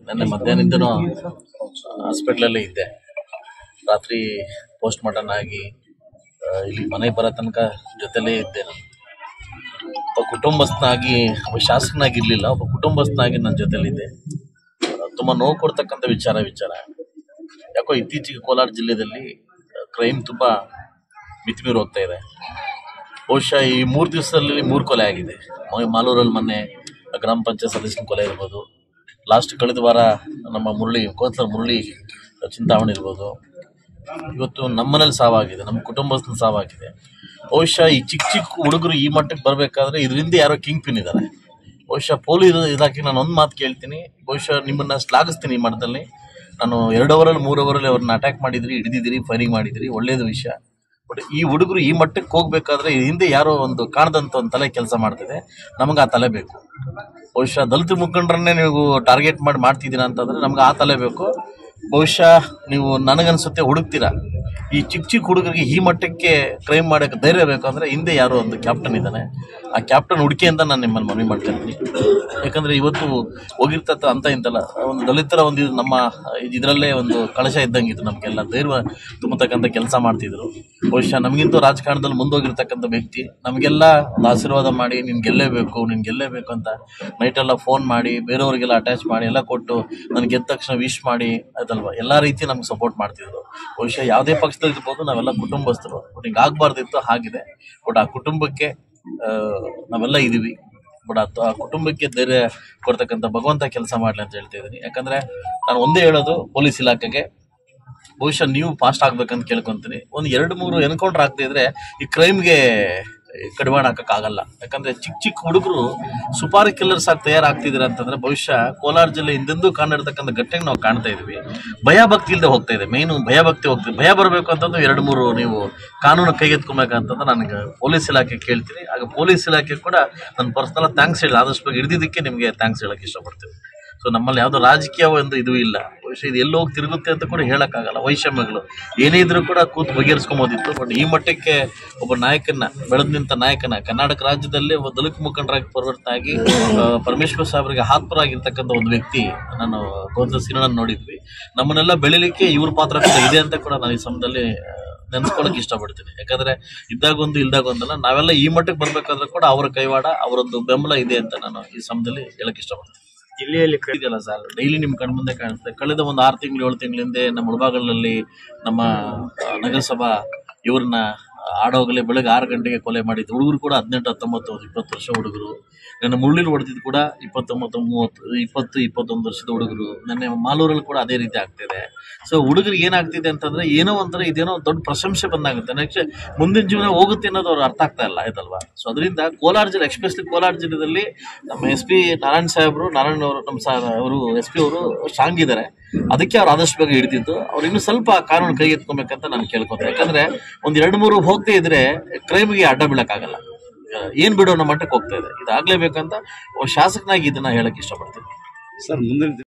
ನೆನ್ನೆ ಮಧ್ಯಾಹ್ನದಿಂದನೂ ಹಾಸ್ಪಿಟ್ಲಲ್ಲೇ ಇದ್ದೆ ರಾತ್ರಿ ಪೋಸ್ಟ್ ಮಾರ್ಟಮ್ ಆಗಿ ಆ, ಇಲ್ಲಿ ಮನೆಗೆ ಬರೋ ತನಕ ಜೊತೆಲೇ ಇದ್ದೆ ನಾನು ಒಬ್ಬ ಕುಟುಂಬಸ್ಥನಾಗಿ ಒಬ್ಬ ಶಾಸಕನಾಗಿ ಇರ್ಲಿಲ್ಲ ಒಬ್ಬ ಕುಟುಂಬಸ್ಥನಾಗಿ ನನ್ನ ಜೊತೆಲಿದ್ದೆ ತುಂಬ ನೋವು ಕೊಡ್ತಕ್ಕಂಥ ವಿಚಾರ ವಿಚಾರ ಯಾಕೋ ಇತ್ತೀಚೆಗೆ ಕೋಲಾರ ಜಿಲ್ಲೆಯಲ್ಲಿ ಕ್ರೈಮ್ ತುಂಬ ಮಿತಿಮೀರಿ ಹೋಗ್ತಾ ಇದೆ ಬಹುಶಃ ಈ ಮೂರು ದಿವಸದಲ್ಲಿ ಮೂರು ಕೊಲೆ ಆಗಿದೆ ಮ- ಮಾಲೂರಲ್ಲಿ ಮೊನ್ನೆ ಗ್ರಾಮ ಪಂಚಾಯತ್ ಸದಸ್ಯನ ಕೊಲೆ ಇರ್ಬೋದು ಲಾಸ್ಟ್ ಕಳೆದ ವಾರ ನಮ್ಮ ಮುರಳಿ ಕೋತ್ಲರ್ ಮುರಳಿ ಚಿಂತಾಮಣಿ ಇರ್ಬೋದು ಇವತ್ತು ನಮ್ಮನೇಲಿ ಸಾವಾಗಿದೆ ನಮ್ಮ ಕುಟುಂಬಸ್ಥನ ಸಾವಾಗಿದೆ ಬಹುಶಃ ಈ ಚಿಕ್ಕ ಚಿಕ್ಕ ಹುಡುಗರು ಈ ಮಟ್ಟಕ್ಕೆ ಬರಬೇಕಾದ್ರೆ ಇದರಿಂದ ಯಾರೋ ಕಿಂಗ್ ಪಿನ್ ಇದ್ದಾರೆ ಬಹುಶಃ ಪೊಲೀಸ್ ಇಲಾಖೆ ನಾನು ಒಂದು ಮಾತು ಕೇಳ್ತೀನಿ ಬಹುಶಃ ನಿಮ್ಮನ್ನ ಶ್ಲಾಘಿಸ್ತೀನಿ ಈ ಮಟ್ಟದಲ್ಲಿ ನಾನು ಎರಡು ಅವರಲ್ಲಿ ಮೂರು ಅವರಲ್ಲಿ ಅವ್ರನ್ನ ಅಟ್ಯಾಕ್ ಮಾಡಿದ್ರಿ ಹಿಡಿದಿದ್ದೀರಿ ಫೈರಿಂಗ್ ಮಾಡಿದಿರಿ ಒಳ್ಳೇದು ವಿಷಯ ಬಟ್ ಈ ಹುಡುಗರು ಈ ಮಟ್ಟಕ್ಕೆ ಹೋಗ್ಬೇಕಾದ್ರೆ ಈ ಹಿಂದೆ ಯಾರೋ ಒಂದು ಕಾಣದಂತ ಒಂದು ತಲೆ ಕೆಲಸ ಮಾಡ್ತಿದೆ ನಮಗೆ ಆ ತಲೆ ಬೇಕು ಬಹುಶಃ ದಲಿತ ಮುಖಂಡರನ್ನೇ ನೀವು ಟಾರ್ಗೆಟ್ ಮಾಡಿ ಮಾಡ್ತಿದ್ದೀರಾ ಅಂತಂದ್ರೆ ನಮ್ಗೆ ಆ ತಲೆ ಬೇಕು ಬಹುಶಃ ನೀವು ನನಗನ್ಸುತ್ತೆ ಹುಡುಕ್ತೀರಾ ಈ ಚಿಕ್ಕ ಚಿಕ್ಕ ಹುಡುಗರಿಗೆ ಈ ಮಟ್ಟಕ್ಕೆ ಕ್ರೈಮ್ ಮಾಡೋಕೆ ಧೈರ್ಯ ಬೇಕು ಅಂದ್ರೆ ಹಿಂದೆ ಯಾರೋ ಒಂದು ಕ್ಯಾಪ್ಟನ್ ಇದ್ದಾನೆ ಆ ಕ್ಯಾಪ್ಟನ್ ಹುಡುಕಿ ಅಂತ ನಾನು ನಿಮ್ಮನ್ನು ಮನವಿ ಮಾಡ್ತೀನಿ ಯಾಕಂದ್ರೆ ಇವತ್ತು ಹೋಗಿರ್ತಕ್ಕ ಅಂತ ಇಂತಲ್ಲ ಒಂದು ದಲಿತರ ಒಂದು ಇದು ನಮ್ಮ ಇದರಲ್ಲೇ ಒಂದು ಕಳಶ ಇದ್ದಂಗಿತ್ತು ನಮಗೆಲ್ಲ ಧೈರ್ಯ ತುಂಬತಕ್ಕಂಥ ಕೆಲಸ ಮಾಡ್ತಿದ್ರು ಬಹುಶಃ ನಮಗಿಂತೂ ರಾಜಕಾರಣದಲ್ಲಿ ಮುಂದೋಗಿರ್ತಕ್ಕಂಥ ವ್ಯಕ್ತಿ ನಮಗೆಲ್ಲ ಒಂದು ಆಶೀರ್ವಾದ ಮಾಡಿ ನೀನು ಗೆಲ್ಲೇಬೇಕು ನೀನು ಗೆಲ್ಲೇಬೇಕು ಅಂತ ನೈಟೆಲ್ಲ ಫೋನ್ ಮಾಡಿ ಬೇರೆಯವರಿಗೆಲ್ಲ ಅಟ್ಯಾಚ್ ಮಾಡಿ ಎಲ್ಲ ಕೊಟ್ಟು ನನಗೆ ಗೆದ್ದ ತಕ್ಷಣ ವಿಶ್ ಮಾಡಿ ಅದಲ್ವಾ ಎಲ್ಲ ರೀತಿ ನಮ್ಗೆ ಸಪೋರ್ಟ್ ಮಾಡ್ತಿದ್ರು ಬಹುಶಃ ಯಾವುದೇ ಪಕ್ಷದಲ್ಲಿ ಇರ್ಬೋದು ನಾವೆಲ್ಲ ಕುಟುಂಬಸ್ಥರು ಬಟ್ ಹಿಂಗೆ ಆಗಬಾರ್ದಿತ್ತು ಹಾಗಿದೆ ಬಟ್ ಆ ಕುಟುಂಬಕ್ಕೆ ಆ, ನಾವೆಲ್ಲ ಇದೀವಿ ಬಟ್ ಆ ಆ ಕುಟುಂಬಕ್ಕೆ ಧೈರ್ಯ ಕೊಡ್ತಕ್ಕಂಥ ಭಗವಂತ ಕೆಲಸ ಮಾಡಲಿ ಅಂತ ಹೇಳ್ತಾ ಇದ್ದೀನಿ ಯಾಕಂದ್ರೆ ನಾನು ಒಂದೇ ಹೇಳೋದು ಪೊಲೀಸ್ ಇಲಾಖೆಗೆ ಬಹುಶಃ ನೀವು ಫಾಸ್ಟ್ ಆಗ್ಬೇಕಂತ ಕೇಳ್ಕೊಂತೀನಿ ಒಂದು ಎರಡು ಮೂರು ಎನ್ಕೌಂಟರ್ ಆಗ್ತಾ ಇದ್ರೆ ಈ ಕ್ರೈಮ್ಗೆ ಕಡಿವಾಣ ಹಾಕಕ್ಕಾಗಲ್ಲ ಯಾಕಂದ್ರೆ ಚಿಕ್ಕ ಚಿಕ್ಕ ಹುಡುಗರು ಸುಪಾರಿ ಕಿಲ್ಲರ್ಸ್ ಆಗಿ ತಯಾರಾಗ್ತಿದ್ದೀರಾ ಅಂತಂದ್ರೆ ಬಹುಶಃ ಕೋಲಾರ ಜಿಲ್ಲೆ ಹಿಂದೆಂದೂ ಕಾಣಿರ್ತಕ್ಕಂಥ ಘಟ್ಟೆಗೆ ನಾವು ಕಾಣ್ತಾ ಇದೀವಿ ಭಯ ಭಕ್ತಿ ಇಲ್ಲದೆ ಹೋಗ್ತಾ ಇದೆ ಮೇನು ಭಯ ಭಕ್ತಿ ಹೋಗ್ತಿದೆ ಭಯ ಬರಬೇಕು ಅಂತಂದ್ರೆ ಎರಡು ಮೂರು ನೀವು ಕಾನೂನು ಕೈಗೆತ್ಕೊಬೇಕಂತಂದ್ರೆ ನನಗೆ ಪೊಲೀಸ್ ಇಲಾಖೆ ಕೇಳ್ತೀನಿ ಆಗ ಪೊಲೀಸ್ ಇಲಾಖೆ ಕೂಡ ನನ್ನ ಪರ್ಸನಲ್ ಥ್ಯಾಂಕ್ಸ್ ಹೇಳಿ ಆದಷ್ಟು ಬೇಗ ಹಿಡಿದಿದ್ದಕ್ಕೆ ನಿಮಗೆ ಥ್ಯಾಂಕ್ಸ್ ಹೇಳಕ್ಕೆ ಇಷ್ಟಪಡ್ತೀನಿ ಸೊ ನಮ್ಮಲ್ಲಿ ಯಾವುದೋ ರಾಜಕೀಯ ಒಂದು ಇದು ಇಲ್ಲ ಬಹುಶಃ ಇದು ಎಲ್ಲೋ ಹೋಗಿ ತಿರುಗುತ್ತೆ ಅಂತ ಕೂಡ ಹೇಳಕ್ಕಾಗಲ್ಲ ವೈಷಮ್ಯಗಳು ಏನೇ ಇದ್ರೂ ಕೂಡ ಕೂತು ಬಗೆಹರಿಸ್ಕೊಂಬೋದಿತ್ತು ಬಟ್ ಈ ಮಟ್ಟಕ್ಕೆ ಒಬ್ಬ ನಾಯಕನ ಬೆಳೆದ ನಿಂತ ನಾಯಕನ ಕರ್ನಾಟಕ ರಾಜ್ಯದಲ್ಲೇ ಒಬ್ಬ ದಲಿತ ಮುಖಂಡರಾಗಿ ಪರಿವರ್ತನೆ ಆಗಿ ಆ, ಪರಮೇಶ್ವರ್ ಸಾಹೇಬರಿಗೆ ಹಾತ್ಪರಾಗಿರ್ತಕ್ಕಂಥ ಒಂದು ವ್ಯಕ್ತಿ ನಾನು ಗೋತ್ರ ಸಿನಿಮಾ ನೋಡಿದ್ವಿ ನಮ್ಮನ್ನೆಲ್ಲ ಬೆಳಿಲಿಕ್ಕೆ ಇವ್ರ ಪಾತ್ರ ಕೂಡ ಇದೆ ಅಂತ ಕೂಡ ನಾನು ಈ ಸಮಯದಲ್ಲಿ ಆ, ನೆನ್ಸ್ಕೊಳಕ್ ಇಷ್ಟಪಡ್ತೀನಿ ಯಾಕಂದ್ರೆ ಇದ್ದಾಗ ಒಂದು ಇಲ್ದಾಗ ಒಂದಲ್ಲ ನಾವೆಲ್ಲ ಈ ಮಟ್ಟಕ್ಕೆ ಬರ್ಬೇಕಾದ್ರೆ ಕೂಡ ಅವರ ಕೈವಾಡ ಅವರೊಂದು ಬೆಂಬಲ ಇದೆ ಅಂತ ನಾನು ಈ ಸಮಯದಲ್ಲಿ ಹೇಳಕ್ ಇಷ್ಟಪಡ್ತೀನಿ ಜಿಲ್ಲೆಯಲ್ಲಿ ಇದೆಯಲ್ಲ ಸರ್ ಡೈಲಿ ನಿಮ್ ಕಣ್ಮುಂದೆ ಮುಂದೆ ಕಾಣಿಸುತ್ತೆ ಕಳೆದ ಒಂದು ಆರು ತಿಂಗಳು ಏಳು ತಿಂಗಳ ಹಿಂದೆ ನಮ್ಮ ಮುಳಬಾಗಲಲ್ಲಿ ನಮ್ಮ ಆ, ನಗರಸಭಾ ಇವ್ರನ್ನ ಆಡೋಗಲೇ ಬೆಳಗ್ಗೆ ಆರು ಗಂಟೆಗೆ ಕೊಲೆ ಮಾಡಿದ್ದು ಹುಡುಗರು ಕೂಡ ಹದಿನೆಂಟು ಹತ್ತೊಂಬತ್ತು ಇಪ್ಪತ್ತು ವರ್ಷ ಹುಡುಗರು ನನ್ನ ಮುಳ್ಳಿಲ್ ಹೊಡೆದಿದ್ದು ಕೂಡ ಇಪ್ಪತ್ತೊಂಬತ್ತು ಮೂವತ್ತು ಇಪ್ಪತ್ತು ಇಪ್ಪತ್ತೊಂದು ವರ್ಷದ ಹುಡುಗರು ನನ್ನ ಮಾಲೂರಲ್ಲಿ ಕೂಡ ಅದೇ ರೀತಿ ಆಗ್ತಿದೆ ಸೊ ಹುಡುಗರಿಗೆ ಏನಾಗ್ತಿದೆ ಅಂತಂದ್ರೆ ಏನೋ ಒಂಥರ ಇದೇನೋ ದೊಡ್ಡ ಪ್ರಶಂಸೆ ಬಂದಾಗುತ್ತೆ ನೆಕ್ಸ್ಟ್ ಮುಂದಿನ ಜೀವನ ಹೋಗುತ್ತೆ ಅನ್ನೋದು ಅವ್ರು ಅರ್ಥ ಆಗ್ತಾ ಇಲ್ಲ ಆಯ್ತಲ್ವಾ ಸೊ ಅದರಿಂದ ಕೋಲಾರ ಜಿಲ್ಲೆ ಎಸ್ಪೆಷಲಿ ಕೋಲಾರ ಜಿಲ್ಲೆಯಲ್ಲಿ ನಮ್ಮ ಎಸ್ ಪಿ ನಾರಾಯಣ ಸಾಹೇಬರು ನಾರಾಯಣ ಅವರು ನಮ್ಮ ಸಾ ಅವರು ಎಸ್ ಪಿ ಅವರು ಸ್ಟ್ರಾಂಗ್ ಇದ್ದಾರೆ ಅದಕ್ಕೆ ಅವ್ರು ಆದಷ್ಟು ಬೇಗ ಹಿಡಿದಿದ್ದು ಅವ್ರು ಇನ್ನು ಸ್ವಲ್ಪ ಕಾನೂನು ಕೈಗೆತ್ಕೊಬೇಕಂತ ನಾನು ಕೇಳ್ಕೊತೀನಿ ಯಾಕಂದ್ರೆ ಒಂದ್ ಎರಡು ಮೂರು ಹೋಗದೆ ಇದ್ರೆ ಕ್ರೈಮ್ಗೆ ಅಡ್ಡ ಬೀಳಕ್ಕಾಗಲ್ಲ ಏನ್ ಬಿಡೋ ಅನ್ನೋ ಮಟ್ಟಕ್ಕೆ ಹೋಗ್ತಾ ಇದೆ ಇದಾಗ್ಲೇಬೇಕಂತ ಒಬ್ಬ ಶಾಸಕನಾಗಿ ಇದನ್ನ ಹೇಳಕ್ ಇಷ್ಟಪಡ್ತೀನಿ ಸರ್ ಮುಂದಿನ